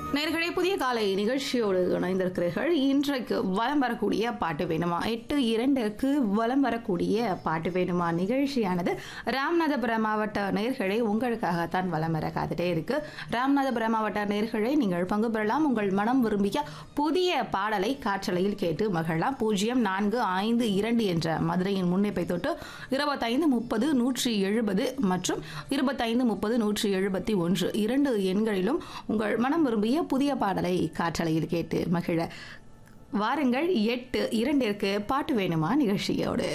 நேர்களே புதிய காலை நிகழ்ச்சியோடு இணைந்திருக்கிறீர்கள் இன்றைக்கு வலம் வரக்கூடிய பாட்டு வேணுமா எட்டு இரண்டுக்கு வலம் வரக்கூடிய பாட்டு வேணுமா நிகழ்ச்சியானது ராமநாதபுரம் மாவட்ட நேர்களே உங்களுக்காகத்தான் வலம் வர காத்துட்டே இருக்கு ராமநாதபுரம் மாவட்ட நேர்களே நீங்கள் பங்கு பெறலாம் உங்கள் மனம் விரும்பிய புதிய பாடலை காற்றலையில் கேட்டு மகிழலாம் பூஜ்ஜியம் நான்கு ஐந்து இரண்டு என்ற மதுரையின் முன்னிப்பை தொட்டு இருபத்தைந்து முப்பது நூற்றி எழுபது மற்றும் இருபத்தைந்து முப்பது நூற்றி எழுபத்தி ஒன்று இரண்டு எண்களிலும் உங்கள் மனம் விரும்பிய புதிய பாடலை காற்றலையில் கேட்டு மகிழ வாருங்கள் எட்டு இரண்டிற்கு பாட்டு வேணுமா நிகழ்ச்சியோடு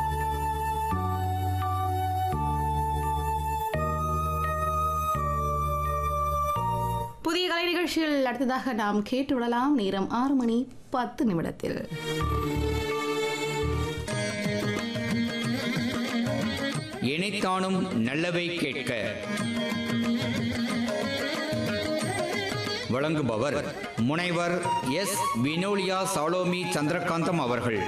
புதிய கலை நிகழ்ச்சியில் அடுத்ததாக நாம் கேட்டு விடலாம் நேரம் ஆறு மணி பத்து நிமிடத்தில் இணைத்தானும் நல்லவை கேட்க வழங்குபவர் முனைவர் எஸ் வினோலியா சாலோமி சந்திரகாந்தம் அவர்கள்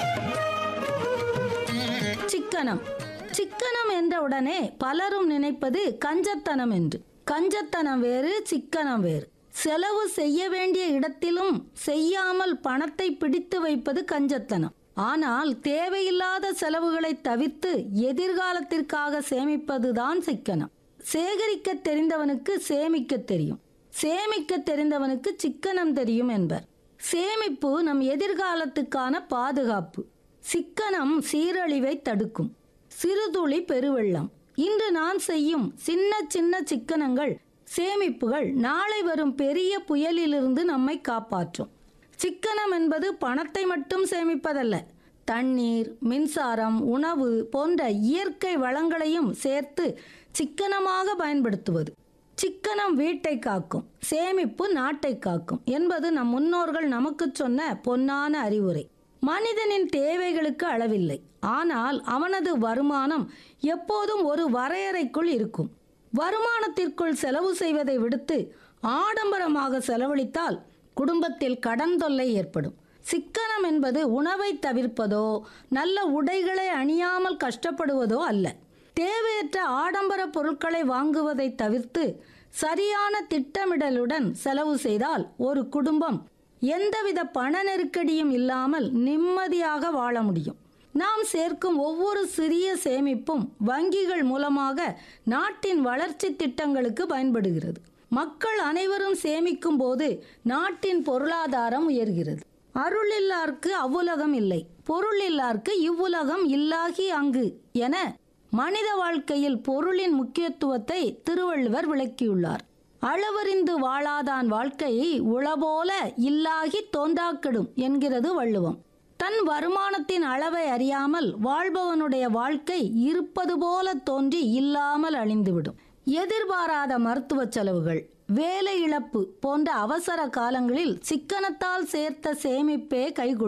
சிக்கனம் சிக்கனம் என்ற உடனே பலரும் நினைப்பது கஞ்சத்தனம் என்று கஞ்சத்தனம் வேறு சிக்கனம் வேறு செலவு செய்ய வேண்டிய இடத்திலும் செய்யாமல் பணத்தை பிடித்து வைப்பது கஞ்சத்தனம் ஆனால் தேவையில்லாத செலவுகளை தவிர்த்து எதிர்காலத்திற்காக சேமிப்பதுதான் சிக்கனம் சேகரிக்க தெரிந்தவனுக்கு சேமிக்க தெரியும் சேமிக்க தெரிந்தவனுக்கு சிக்கனம் தெரியும் என்பர் சேமிப்பு நம் எதிர்காலத்துக்கான பாதுகாப்பு சிக்கனம் சீரழிவை தடுக்கும் சிறுதுளி பெருவெள்ளம் இன்று நான் செய்யும் சின்ன சின்ன சிக்கனங்கள் சேமிப்புகள் நாளை வரும் பெரிய புயலிலிருந்து நம்மை காப்பாற்றும் சிக்கனம் என்பது பணத்தை மட்டும் சேமிப்பதல்ல தண்ணீர் மின்சாரம் உணவு போன்ற இயற்கை வளங்களையும் சேர்த்து சிக்கனமாக பயன்படுத்துவது சிக்கனம் வீட்டை காக்கும் சேமிப்பு நாட்டை காக்கும் என்பது நம் முன்னோர்கள் நமக்கு சொன்ன பொன்னான அறிவுரை மனிதனின் தேவைகளுக்கு அளவில்லை ஆனால் அவனது வருமானம் எப்போதும் ஒரு வரையறைக்குள் இருக்கும் வருமானத்திற்குள் செலவு செய்வதை விடுத்து ஆடம்பரமாக செலவழித்தால் குடும்பத்தில் கடன் தொல்லை ஏற்படும் சிக்கனம் என்பது உணவை தவிர்ப்பதோ நல்ல உடைகளை அணியாமல் கஷ்டப்படுவதோ அல்ல தேவையற்ற ஆடம்பர பொருட்களை வாங்குவதை தவிர்த்து சரியான திட்டமிடலுடன் செலவு செய்தால் ஒரு குடும்பம் எந்தவித பண நெருக்கடியும் இல்லாமல் நிம்மதியாக வாழ முடியும் நாம் சேர்க்கும் ஒவ்வொரு சிறிய சேமிப்பும் வங்கிகள் மூலமாக நாட்டின் வளர்ச்சி திட்டங்களுக்கு பயன்படுகிறது மக்கள் அனைவரும் சேமிக்கும் போது நாட்டின் பொருளாதாரம் உயர்கிறது அருள் இல்லார்க்கு அவ்வுலகம் இல்லை பொருள் இல்லார்க்கு இவ்வுலகம் இல்லாகி அங்கு என மனித வாழ்க்கையில் பொருளின் முக்கியத்துவத்தை திருவள்ளுவர் விளக்கியுள்ளார் அளவறிந்து வாழாதான் வாழ்க்கையை உளபோல இல்லாகி தோன்றாக்கெடும் என்கிறது வள்ளுவம் தன் வருமானத்தின் அளவை அறியாமல் வாழ்பவனுடைய வாழ்க்கை இருப்பது போல தோன்றி இல்லாமல் அழிந்துவிடும் எதிர்பாராத மருத்துவ செலவுகள் வேலை இழப்பு போன்ற அவசர காலங்களில் சிக்கனத்தால் சேர்த்த சேமிப்பே கை